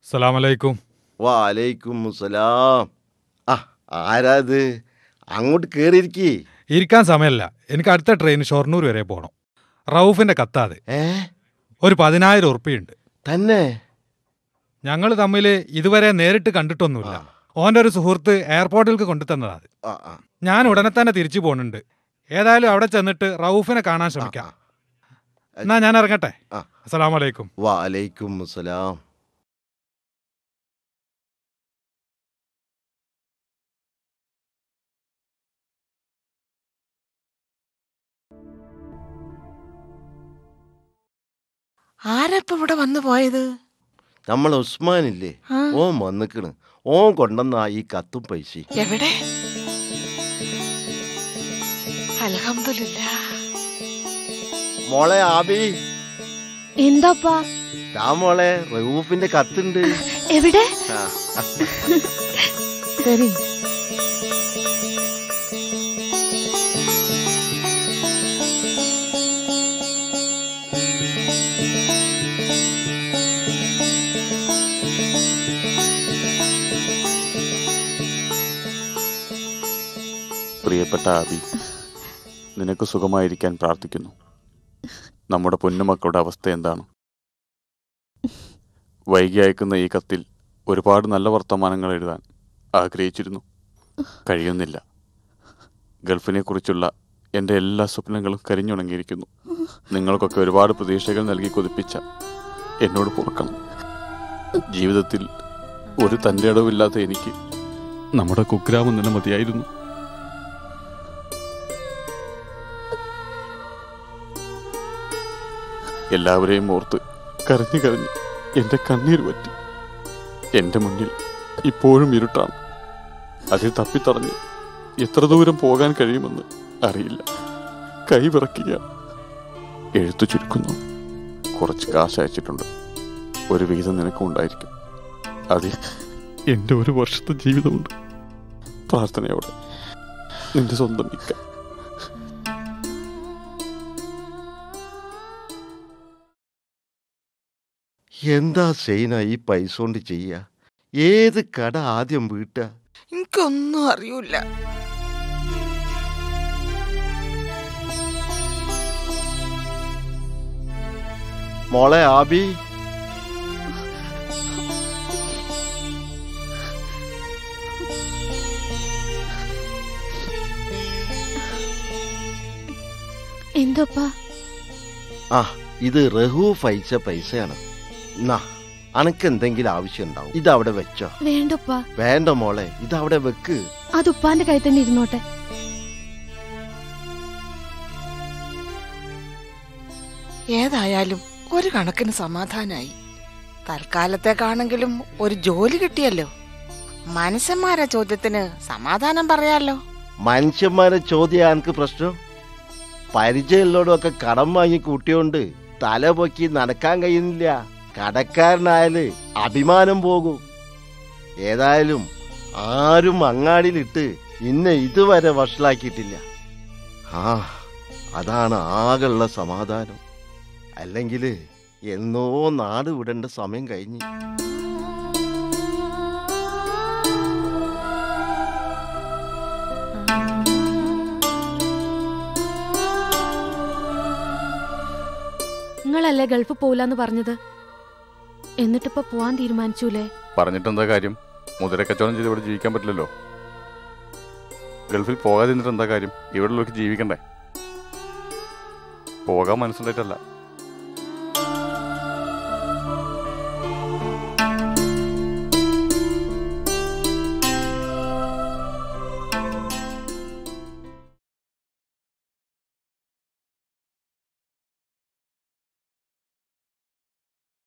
സലാമലൈക്കും വാലൈക്കും മുസലാം ആ ആരാത് അങ്ങോട്ട് കേറിയിരിക്കേ ഇരിക്കാൻ സമയമല്ല എനിക്ക് അടുത്ത ട്രെയിൻ ഷൊർണൂർ വരെ പോകണം റൌഫിന്റെ കത്താത് ഏ ഒരു പതിനായിരം ഉറുപ്പിയുണ്ട് തന്നെ ഞങ്ങൾ തമ്മിൽ ഇതുവരെ നേരിട്ട് കണ്ടിട്ടൊന്നുമില്ല ആ. ഓന്റെ ഒരു സുഹൃത്ത് എയർപോർട്ടിലേക്ക് കൊണ്ടുതന്നതാ അത് ആ, ആ, ഞാൻ ഉടനെ തന്നെ തിരിച്ചു പോകുന്നുണ്ട് ഏതായാലും അവിടെ ചെന്നിട്ട് റൌഫിനെ കാണാൻ ആ, ശ്രമിക്കാം ആ. എന്നാ ഞാൻ ഇറങ്ങട്ടെ ആ. അസ്സലാമലൈക്കും വാലൈക്കും മുസലാം ആരപ്പ ഇവിടെ വന്നു പോയത് നമ്മൾ ഉസ്മാനില്ലേ ആ? ഓൻ വന്നിക്കണ് ഓൻ കൊണ്ടുവന്ന ഈ കത്തും പൈസ എവിടെ അൽഹംദുലില്ല മോളെ ആബി എന്താപ്പാ ദാ മോളെ റഹൂഫിന്റെ കത്തുണ്ട് എവിടെ ആ, തരി പ്രിയപ്പെട്ട ആബി നിനക്ക് സുഖമായിരിക്കാൻ പ്രാർത്ഥിക്കുന്നു നമ്മുടെ പൊന്നുമക്കളുടെ അവസ്ഥ എന്താണ് വൈകി അയക്കുന്ന ഈ കത്തിൽ ഒരുപാട് നല്ല വർത്തമാനങ്ങൾ എഴുതാൻ ആഗ്രഹിച്ചിരുന്നു കഴിയുന്നില്ല ഗൾഫിനെക്കുറിച്ചുള്ള എൻ്റെ എല്ലാ സ്വപ്നങ്ങളും കരിഞ്ഞുണങ്ങിയിരിക്കുന്നു നിങ്ങൾക്കൊക്കെ ഒരുപാട് പ്രതീക്ഷകൾ നൽകി കൊതിപ്പിച്ച എന്നോട് പൊറുക്കണം ജീവിതത്തിൽ ഒരു തൻ്റെ അടവില്ലാത്ത എനിക്ക് നമ്മുടെ കുഗ്രാമം തന്നെ മതിയായിരുന്നു എല്ലാവരെയും ഓർത്ത് കരഞ്ഞു കരഞ്ഞ് എൻ്റെ കണ്ണീർ പറ്റി എൻ്റെ മുന്നിൽ ഇപ്പോഴും ഇരുട്ടാണ് അതിൽ തപ്പിത്തടഞ്ഞ് എത്ര ദൂരം പോകാൻ കഴിയുമെന്ന് അറിയില്ല കൈ വിറക്കുക എഴുത്തു ചുരുക്കുന്നു കുറച്ച് കാശ് അയച്ചിട്ടുണ്ട് ഒരു വീതം നിനക്കും ഉണ്ടായിരിക്കും അതിൽ എൻ്റെ ഒരു വർഷത്തെ ജീവിതമുണ്ട് പ്രാർത്ഥനയോടെ നിന്റെ സ്വന്തം നിൽക്ക എന്താ ചെയ്യണ ഈ പൈസ കൊണ്ട് ചെയ്യ ഏത് കട ആദ്യം വീട്ട എനിക്കൊന്നും അറിയൂല മോളെ ആബി എന്തോപ്പാ ആ ഇത് റഹൂഫ് അയച്ച പൈസയാണ് നാ അനക്ക് എന്തെങ്കിലും ആവശ്യം ഉണ്ടാവും ഇത് അവിടെ വെച്ചോ വേണ്ടപ്പാ വേണ്ട മോളെ ഇത് അവിടെ വെക്ക് അത് ഉപ്പാന്റെ കൈ തന്നെ ഇരുന്നോട്ടെ ഏതായാലും ഒരു കണക്കിന് സമാധാനായി തൽക്കാലത്തേക്കാണെങ്കിലും ഒരു ജോലി കിട്ടിയല്ലോ മനുഷ്യന്മാരെ ചോദ്യത്തിന് സമാധാനം പറയാലോ മനുഷ്യന്മാരെ ചോദ്യം എനിക്ക് പ്രശ്നം പരിചയമുള്ളവരൊക്കെ കടം വാങ്ങി കൂട്ടിയോണ്ട് തല പൊക്കി നടക്കാൻ കഴിയുന്നില്ല കടക്കാരനായാല് അഭിമാനം പോകും ഏതായാലും ആരും അങ്ങാടിയിലിട്ട് ഇന്നെ ഇതുവരെ വഷളാക്കിയിട്ടില്ല ആ അതാണ് ആകെയുള്ള സമാധാനം അല്ലെങ്കിൽ എന്നോ നാട് വിടേണ്ട സമയം കഴിഞ്ഞു നിങ്ങളല്ലേ ഗൾഫ് പോവില്ലെന്ന് പറഞ്ഞത് എന്നിട്ടിപ്പോ പോവാൻ തീരുമാനിച്ചൂലേ പറഞ്ഞിട്ടെന്താ കാര്യം മുതിരക്കച്ചവടം ചെയ്ത് ഇവിടെ ജീവിക്കാൻ പറ്റില്ലല്ലോ ഗൾഫിൽ പോകാതിരുന്നിട്ട് എന്താ കാര്യം ഇവിടെ ഉള്ളവർക്ക് ജീവിക്കണ്ടേ പോകാൻ മനസ്സുണ്ടായിട്ടല്ല